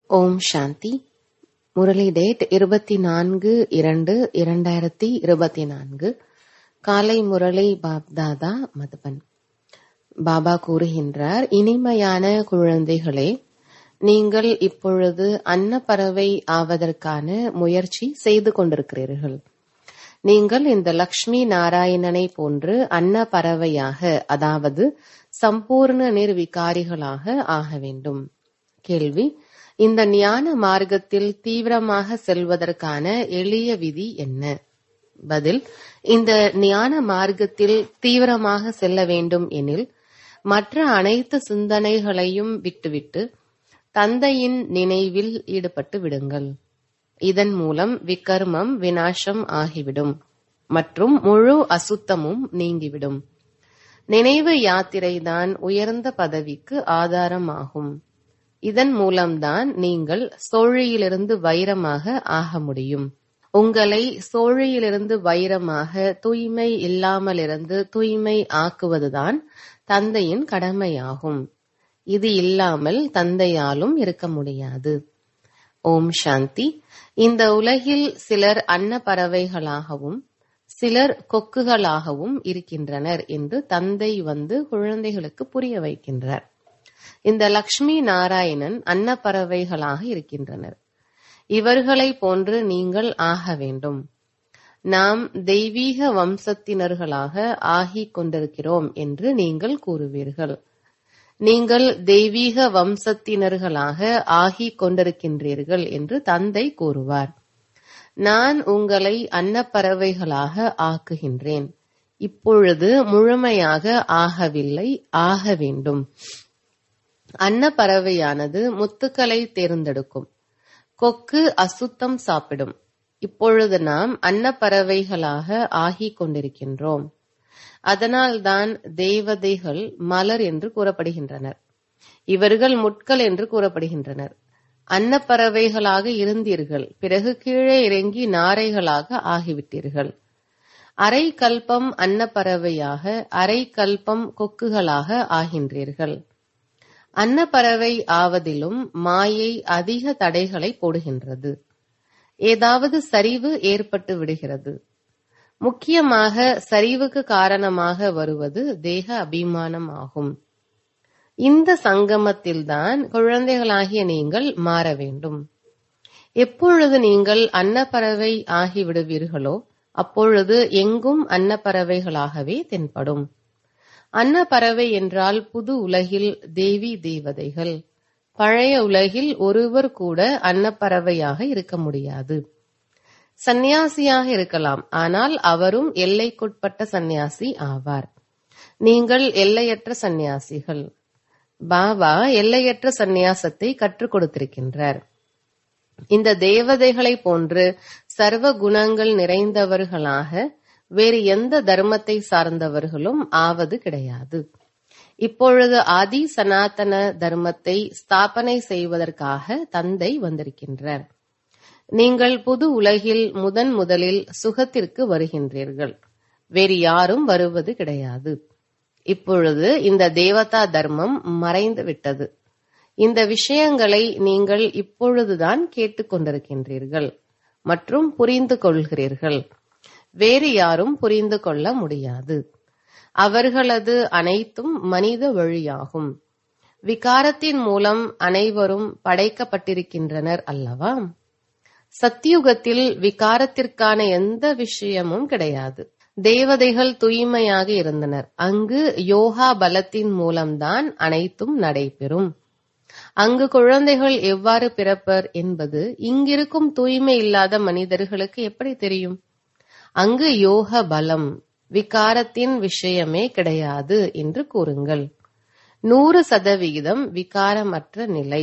ஓம் சாந்தி Murali date இருபத்தி நான்கு இரண்டு இரண்டாயிரத்தி இருபத்தி நான்கு காலை முரளி பாப்தாதா மதுபன் பாபா கூறுகின்றார் இனிமையான குழந்தைகளே நீங்கள் இப்பொழுது அன்னப்பறவை ஆவதற்கான முயற்சி செய்து கொண்டிருக்கிறீர்கள் நீங்கள் இந்த லக்ஷ்மி நாராயணனை போன்று அன்னப்பறவையாக அதாவது சம்பூர்ண நிர்விகாரிகளாக ஆக வேண்டும் கேள்வி இந்த ஞான மார்க்கத்தில் தீவிரமாக செல்வதற்கான எளிய விதி என்ன பதில் இந்த ஞான மார்க்கத்தில் தீவிரமாக செல்ல வேண்டும் எனில் மற்ற அனைத்து சிந்தனைகளையும் விட்டுவிட்டு தந்தையின் நினைவில் ஈடுபட்டு விடுங்கள் இதன் மூலம் விகர்மம் வினாசம் ஆகிவிடும் மற்றும் முழு அசுத்தமும் நீங்கிவிடும் நினைவு யாத்திரைதான் உயர்ந்த பதவிக்கு ஆதாரமாகும் இதன் மூலம்தான் நீங்கள் சோழியிலிருந்து வைரமாக ஆக முடியும் உங்களை சோழியிலிருந்து வைரமாக தூய்மை இல்லாமலிருந்து தூய்மை ஆக்குவதுதான் தந்தையின் கடமையாகும் இது இல்லாமல் தந்தையாலும் இருக்க முடியாது ஓம் சாந்தி இந்த உலகில் சிலர் அன்னப்பறவைகளாகவும் சிலர் கொக்குகளாகவும் இருக்கின்றனர் என்று தந்தை வந்து குழந்தைகளுக்கு புரிய வைக்கின்றார் இந்த லக்ஷ்மி நாராயணன் அன்னப்பறவைகளாக இருக்கின்றனர் இவர்களை போன்று நீங்கள் ஆக வேண்டும் நாம் தெய்வீக வம்சத்தினர்களாக ஆகிக் கொண்டிருக்கிறோம் என்று நீங்கள் கூறுவீர்கள் நீங்கள் தெய்வீக வம்சத்தினர்களாக ஆகிக் கொண்டிருக்கின்றீர்கள் என்று தந்தை கூறுவார் நான் உங்களை அன்னப்பறவைகளாக ஆக்குகின்றேன் இப்பொழுது முழுமையாக ஆகவில்லை ஆக வேண்டும் அன்னப்பறவையானது முத்துக்களை தேர்ந்தெடுக்கும் கொக்கு அசுத்தம் சாப்பிடும் இப்பொழுது நாம் அன்னப்பறவைகளாக ஆகிக் கொண்டிருக்கின்றோம் அதனால்தான் தேவதைகள் மலர் என்று கூறப்படுகின்றனர் இவர்கள் முட்கள் என்று கூறப்படுகின்றனர் அன்னப்பறவைகளாக இருந்தீர்கள் பிறகு கீழே இறங்கி நாரைகளாக ஆகிவிட்டீர்கள் அரை கல்பம் அன்னப்பறவையாக அரை கல்பம் கொக்குகளாக ஆகின்றீர்கள் அன்னப்பறவை ஆவதிலும் மாயை அதிக தடைகளை போடுகின்றது ஏதாவது சரிவு ஏற்பட்டு விடுகிறது முக்கியமாக சரிவுக்கு காரணமாக வருவது தேக அபிமானம் ஆகும் இந்த சங்கமத்தில்தான் குழந்தைகளாகிய நீங்கள் மாற வேண்டும் எப்பொழுது நீங்கள் அன்னப்பறவை ஆகிவிடுவீர்களோ அப்பொழுது எங்கும் அன்னப்பறவைகளாகவே தென்படும் அன்னப்பறவை என்றால் புது உலகில் தேவி தேவதைகள் பழைய உலகில் ஒருவர் கூட அன்னப்பறவையாக இருக்க முடியாது சந்நியாசியாக இருக்கலாம் ஆனால் அவரும் எல்லைக்குட்பட்ட சந்நியாசி ஆவார் நீங்கள் எல்லையற்ற சந்நியாசிகள் பாபா எல்லையற்ற சந்நியாசத்தை கற்றுக் கொடுத்திருக்கின்றார் இந்த தேவதைகளை போன்று சர்வ குணங்கள் நிறைந்தவர்களாக வேறு எந்த தர்மத்தை சார்ந்தவர்களும் ஆவது கிடையாது இப்பொழுது ஆதி சனாதன தர்மத்தை ஸ்தாபனை செய்வதற்காக தந்தை வந்திருக்கின்றார் நீங்கள் புது உலகில் முதன் முதலில் சுகத்திற்கு வருகின்றீர்கள் வேறு யாரும் வருவது கிடையாது இப்பொழுது இந்த தேவதா தர்மம் மறைந்து விட்டது இந்த விஷயங்களை நீங்கள் இப்பொழுதுதான் கேட்டுக்கொண்டிருக்கின்றீர்கள் மற்றும் புரிந்து கொள்கிறீர்கள் வேறு யாரும் புரிந்து கொள்ள முடியாது அவர்களது அனைத்தும் மனித வழியாகும் விகாரத்தின் மூலம் அனைவரும் படைக்கப்பட்டிருக்கின்றனர் அல்லவா சத்தியுகத்தில் விகாரத்திற்கான எந்த விஷயமும் கிடையாது தேவதைகள் தூய்மையாக இருந்தனர் அங்கு யோகா பலத்தின் மூலம்தான் அனைத்தும் நடைபெறும் அங்கு குழந்தைகள் எவ்வாறு பிறப்பர் என்பது இங்கிருக்கும் தூய்மை இல்லாத மனிதர்களுக்கு எப்படி தெரியும் அங்கு யோக பலம் விகாரத்தின் விஷயமே கிடையாது என்று கூறுங்கள் நூறு சதவிகிதம் விகாரமற்ற நிலை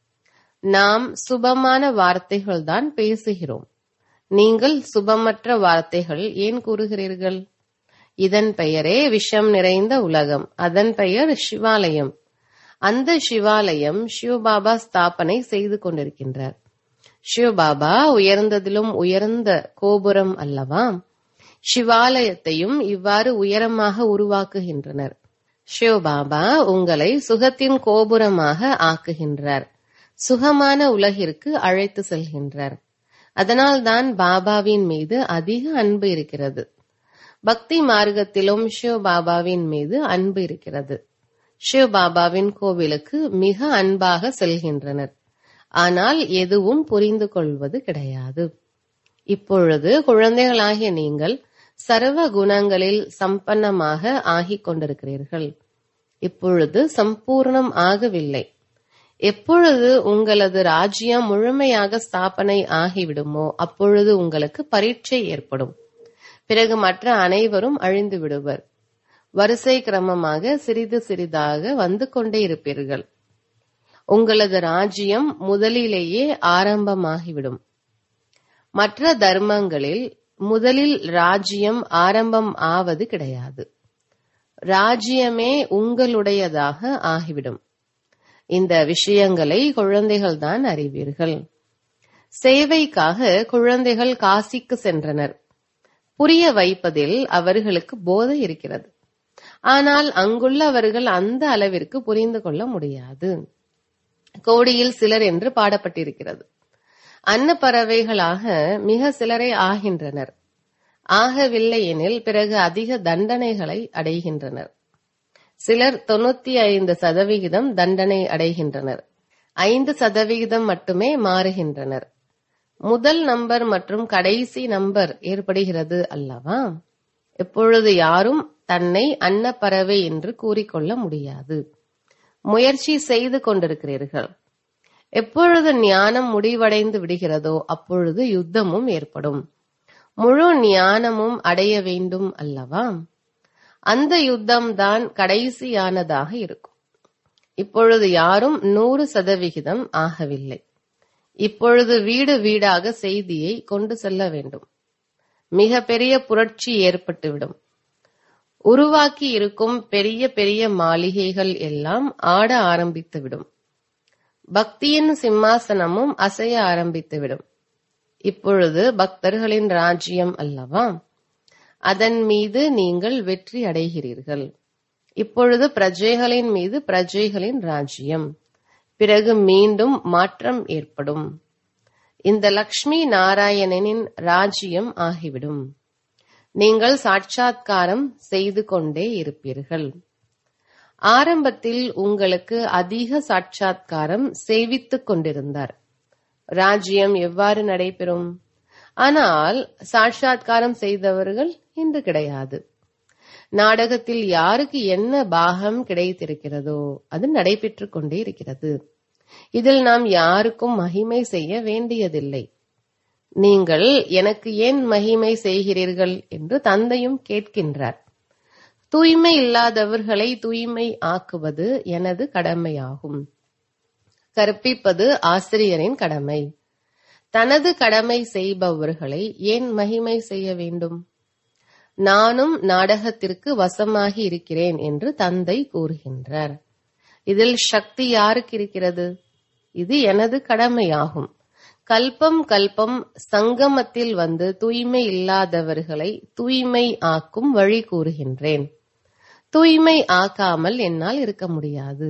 நாம் சுபமான வார்த்தைகள் தான் பேசுகிறோம் நீங்கள் சுபமற்ற வார்த்தைகள் ஏன் கூறுகிறீர்கள் இதன் பெயரே விஷம் நிறைந்த உலகம் அதன் பெயர் சிவாலயம் அந்த சிவாலயம் சிவபாபா ஸ்தாபனை செய்து கொண்டிருக்கின்றார் சிவபாபா உயர்ந்ததிலும் உயர்ந்த கோபுரம் அல்லவா சிவாலயத்தையும் இவ்வாறு உயரமாக உருவாக்குகின்றனர் சிவபாபா உங்களை சுகத்தின் கோபுரமாக ஆக்குகின்றார் சுகமான உலகிற்கு அழைத்து செல்கின்றார் அதனால்தான் பாபாவின் மீது அதிக அன்பு இருக்கிறது பக்தி மார்க்கத்திலும் சிவ பாபாவின் மீது அன்பு இருக்கிறது சிவ பாபாவின் கோவிலுக்கு மிக அன்பாக செல்கின்றனர் ஆனால் எதுவும் புரிந்து கொள்வது கிடையாது இப்பொழுது குழந்தைகளாகிய நீங்கள் சர்வ குணங்களில் சம்பன்னமாக ஆகிக் கொண்டிருக்கிறீர்கள் இப்பொழுது சம்பூர்ணம் ஆகவில்லை எப்பொழுது உங்களது ராஜ்யம் முழுமையாக ஸ்தாபனை ஆகிவிடுமோ அப்பொழுது உங்களுக்கு பரீட்சை ஏற்படும் பிறகு மற்ற அனைவரும் அழிந்து விடுவர் வரிசை கிரமமாக சிறிது சிறிதாக வந்து கொண்டே இருப்பீர்கள் உங்களது ராஜ்யம் முதலிலேயே ஆரம்பமாகிவிடும் மற்ற தர்மங்களில் முதலில் ராஜ்யம் ஆரம்பம் ஆவது கிடையாது ராஜ்யமே உங்களுடையதாக ஆகிவிடும் இந்த விஷயங்களை குழந்தைகள்தான் அறிவீர்கள் சேவைக்காக குழந்தைகள் காசிக்கு சென்றனர் புரிய வைப்பதில் அவர்களுக்கு போதை இருக்கிறது ஆனால் அங்குள்ளவர்கள் அந்த அளவிற்கு புரிந்து கொள்ள முடியாது கோடியில் சிலர் என்று பாடப்பட்டிருக்கிறது அன்ன பறவைகளாக மிக சிலரை ஆகின்றனர் ஆகவில்லை எனில் பிறகு அதிக தண்டனைகளை அடைகின்றனர் சிலர் தொண்ணூத்தி ஐந்து சதவிகிதம் தண்டனை அடைகின்றனர் ஐந்து சதவிகிதம் மட்டுமே மாறுகின்றனர் முதல் நம்பர் மற்றும் கடைசி நம்பர் ஏற்படுகிறது அல்லவா எப்பொழுது யாரும் தன்னை அன்னப்பறவை என்று கூறிக்கொள்ள முடியாது முயற்சி செய்து கொண்டிருக்கிறீர்கள் எப்பொழுது ஞானம் முடிவடைந்து விடுகிறதோ அப்பொழுது யுத்தமும் ஏற்படும் முழு ஞானமும் அடைய வேண்டும் அல்லவா அந்த யுத்தம் தான் கடைசியானதாக இருக்கும் இப்பொழுது யாரும் நூறு சதவிகிதம் ஆகவில்லை இப்பொழுது வீடு வீடாக செய்தியை கொண்டு செல்ல வேண்டும் மிக பெரிய புரட்சி ஏற்பட்டுவிடும் உருவாக்கி இருக்கும் பெரிய பெரிய மாளிகைகள் எல்லாம் ஆட ஆரம்பித்துவிடும் பக்தியின் சிம்மாசனமும் அசைய ஆரம்பித்துவிடும் இப்பொழுது பக்தர்களின் ராஜ்யம் அல்லவா அதன் மீது நீங்கள் வெற்றி அடைகிறீர்கள் இப்பொழுது பிரஜைகளின் மீது பிரஜைகளின் ராஜ்யம் பிறகு மீண்டும் மாற்றம் ஏற்படும் இந்த லக்ஷ்மி நாராயணனின் ராஜ்யம் ஆகிவிடும் நீங்கள் சாட்சாத்காரம் செய்து கொண்டே இருப்பீர்கள் ஆரம்பத்தில் உங்களுக்கு அதிக சாட்சாத்காரம் செய்வித்துக் கொண்டிருந்தார் ராஜ்யம் எவ்வாறு நடைபெறும் ஆனால் சாட்சாத்காரம் செய்தவர்கள் இன்று கிடையாது நாடகத்தில் யாருக்கு என்ன பாகம் கிடைத்திருக்கிறதோ அது நடைபெற்றுக் கொண்டே இருக்கிறது இதில் நாம் யாருக்கும் மகிமை செய்ய வேண்டியதில்லை நீங்கள் எனக்கு ஏன் மகிமை செய்கிறீர்கள் என்று தந்தையும் கேட்கின்றார் தூய்மை இல்லாதவர்களை தூய்மை ஆக்குவது எனது கடமையாகும் கற்பிப்பது ஆசிரியரின் கடமை தனது கடமை செய்பவர்களை ஏன் மகிமை செய்ய வேண்டும் நானும் நாடகத்திற்கு வசமாகி இருக்கிறேன் என்று தந்தை கூறுகின்றார் இதில் சக்தி யாருக்கு இருக்கிறது இது எனது கடமையாகும் கல்பம் கல்பம் சங்கமத்தில் வந்து தூய்மை இல்லாதவர்களை தூய்மை ஆக்கும் வழி கூறுகின்றேன் தூய்மை ஆக்காமல் என்னால் இருக்க முடியாது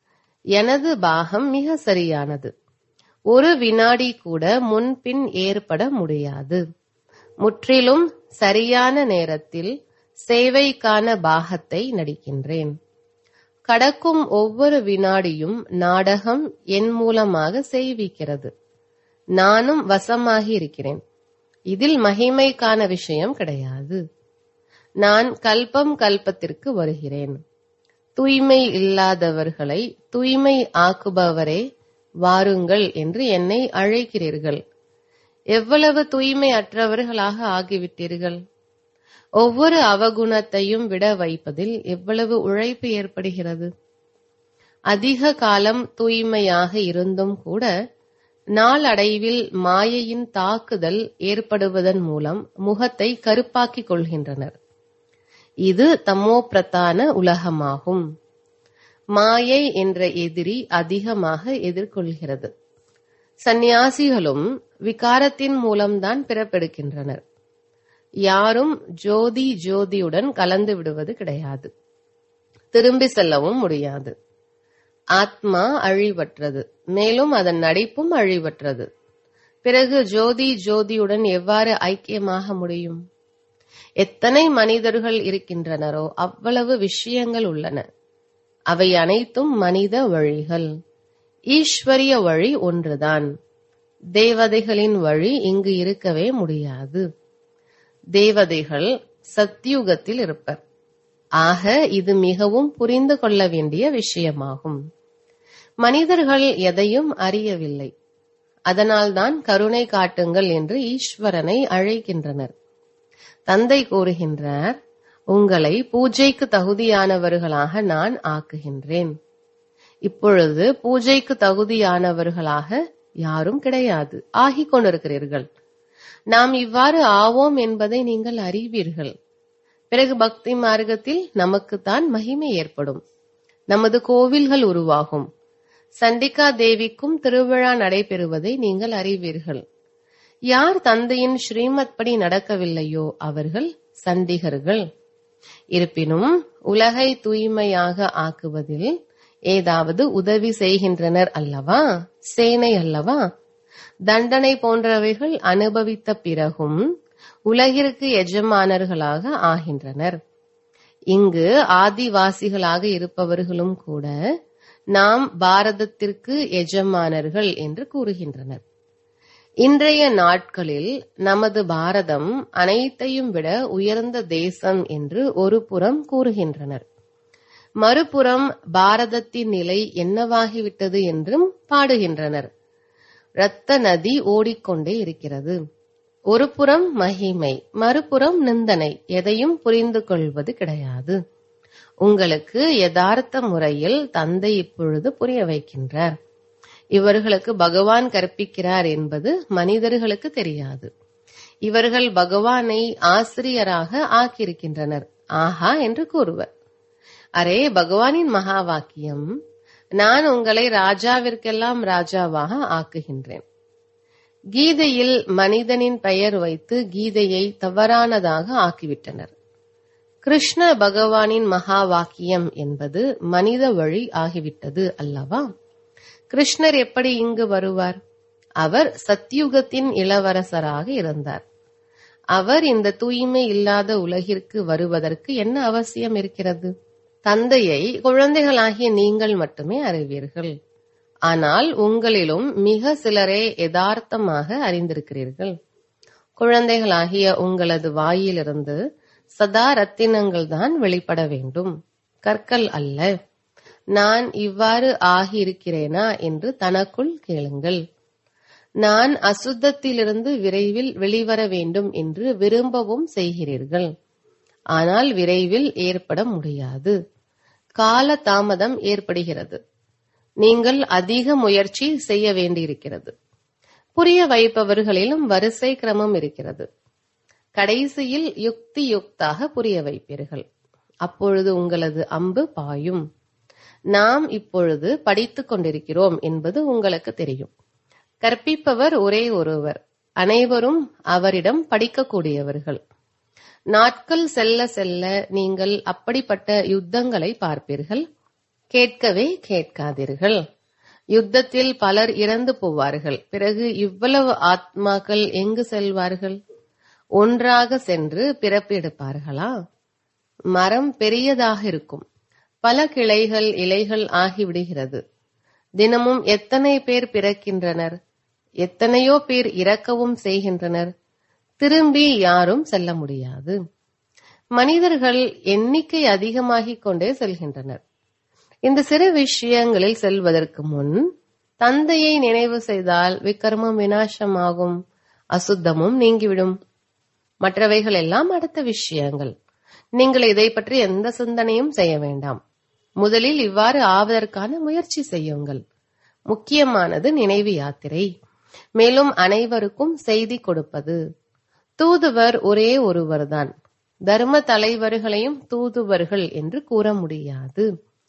எனது பாகம் மிக சரியானது ஒரு வினாடி கூட முன்பின் ஏற்பட முடியாது முற்றிலும் சரியான நேரத்தில் சேவைக்கான பாகத்தை நடிக்கின்றேன் கடக்கும் ஒவ்வொரு வினாடியும் நாடகம் என் மூலமாக செய்விக்கிறது நானும் வசமாகி இருக்கிறேன் இதில் மகிமைக்கான விஷயம் கிடையாது நான் கல்பம் கல்பத்திற்கு வருகிறேன் தூய்மை இல்லாதவர்களை தூய்மை ஆக்குபவரே வாருங்கள் என்று என்னை அழைக்கிறீர்கள் எவ்வளவு தூய்மை அற்றவர்களாக ஆகிவிட்டீர்கள் ஒவ்வொரு அவகுணத்தையும் விட வைப்பதில் எவ்வளவு உழைப்பு ஏற்படுகிறது அதிக காலம் தூய்மையாக இருந்தும் கூட நாளடைவில் மாயையின் தாக்குதல் ஏற்படுவதன் மூலம் முகத்தை கருப்பாக்கிக் கொள்கின்றனர் இது தமோ பிரதான உலகமாகும் மாயை என்ற எதிரி அதிகமாக எதிர்கொள்கிறது சந்நியாசிகளும் விகாரத்தின் மூலம்தான் பிறப்பெடுக்கின்றனர் யாரும் ஜோதி ஜோதியுடன் கலந்து விடுவது கிடையாது திரும்பி செல்லவும் முடியாது ஆத்மா அழிவற்றது மேலும் அதன் நடிப்பும் அழிவற்றது பிறகு ஜோதி ஜோதியுடன் எவ்வாறு ஐக்கியமாக முடியும் எத்தனை மனிதர்கள் இருக்கின்றனரோ அவ்வளவு விஷயங்கள் உள்ளன அவை அனைத்தும் மனித வழிகள் ஈஸ்வரிய வழி ஒன்றுதான் தேவதைகளின் வழி இங்கு இருக்கவே முடியாது தேவதைகள் சத்தியுகத்தில் இருப்பர் ஆக இது மிகவும் புரிந்து கொள்ள வேண்டிய விஷயமாகும் மனிதர்கள் எதையும் அறியவில்லை அதனால்தான் கருணை காட்டுங்கள் என்று ஈஸ்வரனை அழைக்கின்றனர் தந்தை கூறுகின்றார் உங்களை பூஜைக்கு தகுதியானவர்களாக நான் ஆக்குகின்றேன் இப்பொழுது பூஜைக்கு தகுதியானவர்களாக யாரும் கிடையாது ஆகிக் கொண்டிருக்கிறீர்கள் நாம் இவ்வாறு ஆவோம் என்பதை நீங்கள் அறிவீர்கள் பிறகு பக்தி மார்க்கத்தில் நமக்குத்தான் மகிமை ஏற்படும் நமது கோவில்கள் உருவாகும் சண்டிகா தேவிக்கும் திருவிழா நடைபெறுவதை நீங்கள் அறிவீர்கள் யார் தந்தையின் ஸ்ரீமத் படி நடக்கவில்லையோ அவர்கள் சண்டிகர்கள் இருப்பினும் உலகை தூய்மையாக ஆக்குவதில் ஏதாவது உதவி செய்கின்றனர் அல்லவா சேனை அல்லவா தண்டனை போன்றவைகள் அனுபவித்த பிறகும் உலகிற்கு எஜமானர்களாக ஆகின்றனர் இங்கு ஆதிவாசிகளாக இருப்பவர்களும் கூட நாம் பாரதத்திற்கு எஜமானர்கள் என்று கூறுகின்றனர் இன்றைய நாட்களில் நமது பாரதம் அனைத்தையும் விட உயர்ந்த தேசம் என்று ஒரு புறம் கூறுகின்றனர் மறுபுறம் பாரதத்தின் நிலை என்னவாகிவிட்டது என்றும் பாடுகின்றனர் இரத்த நதி ஓடிக்கொண்டே இருக்கிறது ஒரு புறம் மகிமை மறுபுறம் நிந்தனை எதையும் புரிந்து கொள்வது கிடையாது உங்களுக்கு யதார்த்த முறையில் தந்தை இப்பொழுது புரிய வைக்கின்றார் இவர்களுக்கு பகவான் கற்பிக்கிறார் என்பது மனிதர்களுக்கு தெரியாது இவர்கள் பகவானை ஆசிரியராக ஆக்கியிருக்கின்றனர் ஆஹா என்று கூறுவர் அரே பகவானின் மகா வாக்கியம் நான் உங்களை ராஜாவிற்கெல்லாம் ராஜாவாக ஆக்குகின்றேன் கீதையில் மனிதனின் பெயர் வைத்து கீதையை தவறானதாக ஆக்கிவிட்டனர் கிருஷ்ண பகவானின் மகா வாக்கியம் என்பது மனித வழி ஆகிவிட்டது அல்லவா கிருஷ்ணர் எப்படி இங்கு வருவார் அவர் சத்யுகத்தின் இளவரசராக இருந்தார் அவர் இந்த தூய்மை இல்லாத உலகிற்கு வருவதற்கு என்ன அவசியம் இருக்கிறது தந்தையை குழந்தைகளாகிய நீங்கள் மட்டுமே அறிவீர்கள் ஆனால் உங்களிலும் மிக சிலரே யதார்த்தமாக அறிந்திருக்கிறீர்கள் குழந்தைகளாகிய உங்களது வாயிலிருந்து சதா ரத்தினங்கள் தான் வெளிப்பட வேண்டும் கற்கள் அல்ல நான் இவ்வாறு ஆகியிருக்கிறேனா என்று தனக்குள் கேளுங்கள் நான் அசுத்தத்திலிருந்து விரைவில் வெளிவர வேண்டும் என்று விரும்பவும் செய்கிறீர்கள் ஆனால் விரைவில் ஏற்பட முடியாது கால தாமதம் ஏற்படுகிறது நீங்கள் அதிக முயற்சி செய்ய வேண்டியிருக்கிறது புரிய வைப்பவர்களிலும் வரிசை கிரமம் இருக்கிறது கடைசியில் யுக்தி யுக்தாக புரிய வைப்பீர்கள் அப்பொழுது உங்களது அம்பு பாயும் நாம் இப்பொழுது படித்துக் கொண்டிருக்கிறோம் என்பது உங்களுக்கு தெரியும் கற்பிப்பவர் ஒரே ஒருவர் அனைவரும் அவரிடம் படிக்கக்கூடியவர்கள் நாட்கள் செல்ல செல்ல நீங்கள் அப்படிப்பட்ட யுத்தங்களை பார்ப்பீர்கள் கேட்கவே கேட்காதீர்கள் யுத்தத்தில் பலர் இறந்து போவார்கள் பிறகு இவ்வளவு ஆத்மாக்கள் எங்கு செல்வார்கள் ஒன்றாக சென்று பிறப்பெடுப்பார்களா மரம் பெரியதாக இருக்கும் பல கிளைகள் இலைகள் ஆகிவிடுகிறது தினமும் எத்தனை பேர் பிறக்கின்றனர் எத்தனையோ பேர் இறக்கவும் செய்கின்றனர் திரும்பி யாரும் செல்ல முடியாது மனிதர்கள் எண்ணிக்கை அதிகமாகிக் கொண்டே செல்கின்றனர் இந்த சிறு விஷயங்களில் செல்வதற்கு முன் தந்தையை நினைவு செய்தால் விக்ரமம் வினாசமாகும் அசுத்தமும் நீங்கிவிடும் மற்றவைகள் எல்லாம் அடுத்த விஷயங்கள் நீங்கள் இதை பற்றி எந்த சிந்தனையும் செய்ய வேண்டாம் முதலில் இவ்வாறு ஆவதற்கான முயற்சி செய்யுங்கள் முக்கியமானது நினைவு யாத்திரை மேலும் அனைவருக்கும் செய்தி கொடுப்பது தூதுவர் ஒரே ஒருவர்தான் தர்ம தலைவர்களையும் தூதுவர்கள் என்று கூற முடியாது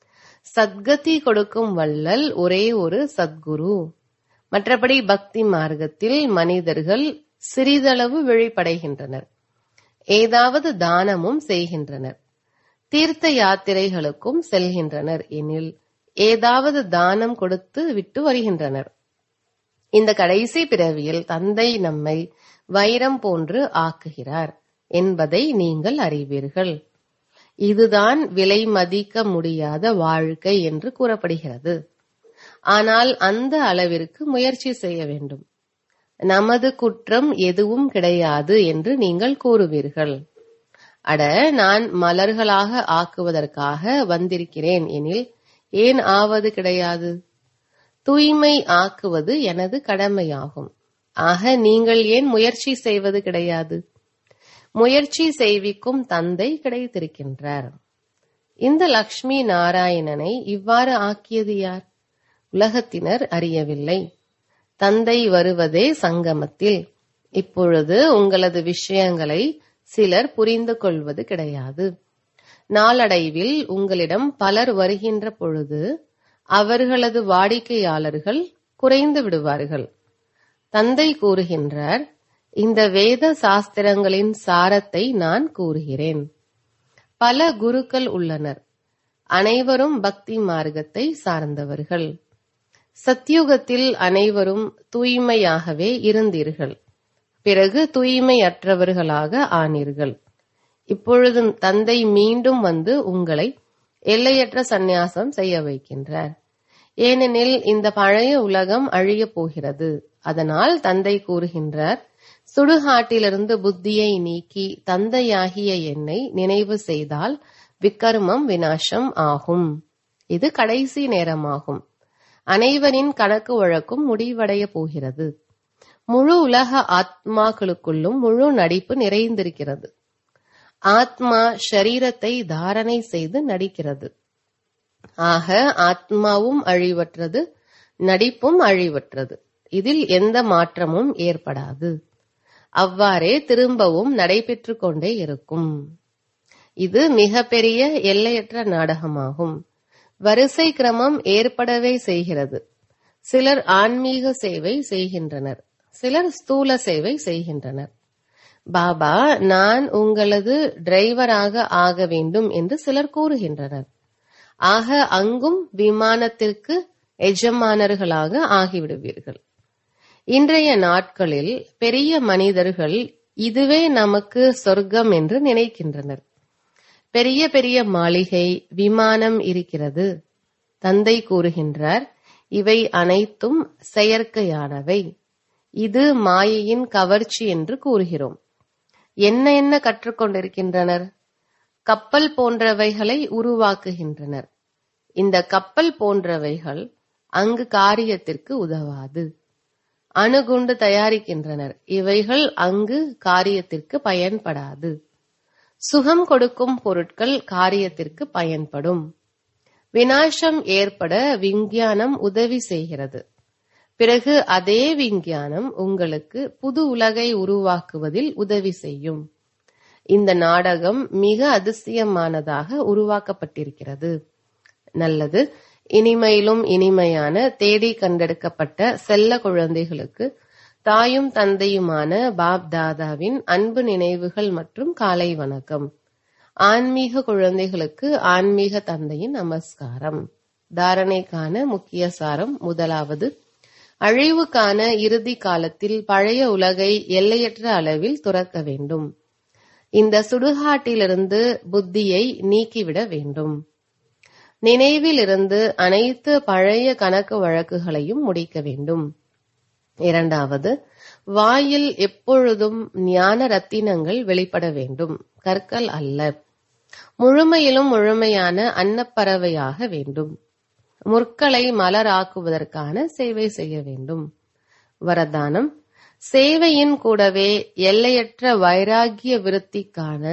சத்கதி கொடுக்கும் வள்ளல் ஒரே ஒரு சத்குரு மற்றபடி பக்தி மார்க்கத்தில் மனிதர்கள் சிறிதளவு விழிப்படைகின்றனர் ஏதாவது தானமும் செய்கின்றனர் தீர்த்த யாத்திரைகளுக்கும் செல்கின்றனர் எனில் ஏதாவது தானம் கொடுத்து விட்டு வருகின்றனர் இந்த கடைசி பிறவியில் தந்தை நம்மை வைரம் போன்று ஆக்குகிறார் என்பதை நீங்கள் அறிவீர்கள் இதுதான் விலை மதிக்க முடியாத வாழ்க்கை என்று கூறப்படுகிறது ஆனால் அந்த அளவிற்கு முயற்சி செய்ய வேண்டும் நமது குற்றம் எதுவும் கிடையாது என்று நீங்கள் கூறுவீர்கள் அட நான் மலர்களாக ஆக்குவதற்காக வந்திருக்கிறேன் எனில் ஏன் ஆவது கிடையாது தூய்மை ஆக்குவது எனது கடமையாகும் ஆக நீங்கள் ஏன் முயற்சி செய்வது கிடையாது முயற்சி செய்விக்கும் தந்தை கிடைத்திருக்கின்றார் இந்த லக்ஷ்மி நாராயணனை இவ்வாறு ஆக்கியது யார் உலகத்தினர் அறியவில்லை தந்தை வருவதே சங்கமத்தில் இப்பொழுது உங்களது விஷயங்களை சிலர் புரிந்து கொள்வது கிடையாது நாளடைவில் உங்களிடம் பலர் வருகின்ற பொழுது அவர்களது வாடிக்கையாளர்கள் குறைந்து விடுவார்கள் தந்தை கூறுகின்றார் இந்த வேத சாஸ்திரங்களின் சாரத்தை நான் கூறுகிறேன் பல குருக்கள் உள்ளனர் அனைவரும் பக்தி மார்க்கத்தை சார்ந்தவர்கள் சத்யுகத்தில் அனைவரும் தூய்மையாகவே இருந்தீர்கள் பிறகு தூய்மையற்றவர்களாக ஆனீர்கள் இப்பொழுது தந்தை மீண்டும் வந்து உங்களை எல்லையற்ற சந்நியாசம் செய்ய வைக்கின்றார் ஏனெனில் இந்த பழைய உலகம் அழியப் போகிறது அதனால் தந்தை கூறுகின்றார் சுடுகாட்டிலிருந்து புத்தியை நீக்கி தந்தையாகிய என்னை நினைவு செய்தால் விக்கர்மம் வினாசம் ஆகும் இது கடைசி நேரமாகும் அனைவரின் கணக்கு வழக்கும் முடிவடைய போகிறது முழு உலக ஆத்மாக்களுக்குள்ளும் முழு நடிப்பு நிறைந்திருக்கிறது ஆத்மா ஷரீரத்தை தாரணை செய்து நடிக்கிறது ஆக ஆத்மாவும் அழிவற்றது நடிப்பும் அழிவற்றது இதில் எந்த மாற்றமும் ஏற்படாது அவ்வாறே திரும்பவும் நடைபெற்று கொண்டே இருக்கும் இது மிகப்பெரிய எல்லையற்ற நாடகமாகும் வரிசை கிரமம் ஏற்படவே செய்கிறது சிலர் ஆன்மீக சேவை செய்கின்றனர் சிலர் ஸ்தூல சேவை செய்கின்றனர் பாபா நான் உங்களது டிரைவராக ஆக வேண்டும் என்று சிலர் கூறுகின்றனர் ஆக அங்கும் விமானத்திற்கு எஜமானர்களாக ஆகிவிடுவீர்கள் இன்றைய நாட்களில் பெரிய மனிதர்கள் இதுவே நமக்கு சொர்க்கம் என்று நினைக்கின்றனர் பெரிய பெரிய மாளிகை விமானம் இருக்கிறது தந்தை கூறுகின்றார் இவை அனைத்தும் செயற்கையானவை இது மாயையின் கவர்ச்சி என்று கூறுகிறோம் என்ன என்ன கற்றுக்கொண்டிருக்கின்றனர் கப்பல் போன்றவைகளை உருவாக்குகின்றனர் இந்த கப்பல் போன்றவைகள் அங்கு காரியத்திற்கு உதவாது அணுகுண்டு தயாரிக்கின்றனர் இவைகள் அங்கு காரியத்திற்கு பயன்படாது சுகம் கொடுக்கும் பொருட்கள் காரியத்திற்கு பயன்படும் வினாசம் ஏற்பட விஞ்ஞானம் உதவி செய்கிறது பிறகு அதே விஞ்ஞானம் உங்களுக்கு புது உலகை உருவாக்குவதில் உதவி செய்யும் இந்த நாடகம் மிக அதிசயமானதாக உருவாக்கப்பட்டிருக்கிறது நல்லது இனிமையிலும் இனிமையான தேடி கண்டெடுக்கப்பட்ட செல்ல குழந்தைகளுக்கு தாயும் தந்தையுமான பாப் தாதாவின் அன்பு நினைவுகள் மற்றும் காலை வணக்கம் ஆன்மீக குழந்தைகளுக்கு ஆன்மீக தந்தையின் நமஸ்காரம் தாரணைக்கான முக்கிய சாரம் முதலாவது அழிவுக்கான இறுதி காலத்தில் பழைய உலகை எல்லையற்ற அளவில் துறக்க வேண்டும் இந்த சுடுகாட்டிலிருந்து புத்தியை நீக்கிவிட வேண்டும் நினைவில் இருந்து அனைத்து பழைய கணக்கு வழக்குகளையும் முடிக்க வேண்டும் இரண்டாவது வாயில் எப்பொழுதும் ஞான ரத்தினங்கள் வெளிப்பட வேண்டும் கற்கள் அல்ல முழுமையிலும் முழுமையான அன்னப்பறவையாக வேண்டும் முற்களை மலராக்குவதற்கான சேவை செய்ய வேண்டும் வரதானம் சேவையின் கூடவே எல்லையற்ற வைராகிய விருத்திக்கான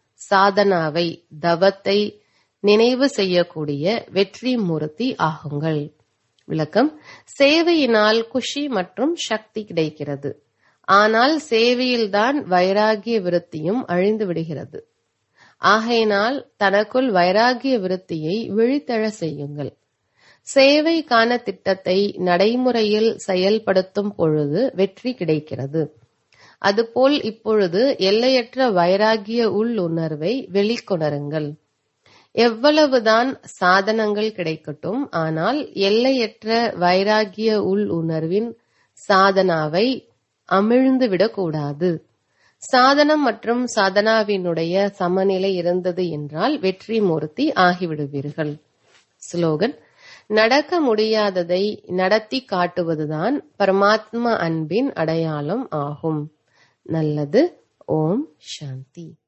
சாதனாவை தவத்தை நினைவு செய்யக்கூடிய வெற்றி மூர்த்தி ஆகுங்கள் விளக்கம் சேவையினால் குஷி மற்றும் சக்தி கிடைக்கிறது ஆனால் சேவையில்தான் வைராகிய விருத்தியும் அழிந்து விடுகிறது ஆகையினால் தனக்குள் வைராகிய விருத்தியை விழித்தெழ செய்யுங்கள் சேவைக்கான திட்டத்தை நடைமுறையில் செயல்படுத்தும் பொழுது வெற்றி கிடைக்கிறது அதுபோல் இப்பொழுது எல்லையற்ற வைராகிய உள்ளுணர்வை வெளிக்கொணருங்கள் எவ்வளவுதான் சாதனங்கள் கிடைக்கட்டும் ஆனால் எல்லையற்ற வைராகிய உள் உணர்வின் சாதனாவை அமிழ்ந்து விடக்கூடாது சாதனம் மற்றும் சாதனாவினுடைய சமநிலை இருந்தது என்றால் வெற்றி மூர்த்தி ஆகிவிடுவீர்கள் ஸ்லோகன் நடக்க முடியாததை நடத்தி காட்டுவதுதான் பரமாத்மா அன்பின் அடையாளம் ஆகும் நல்லது ஓம் சாந்தி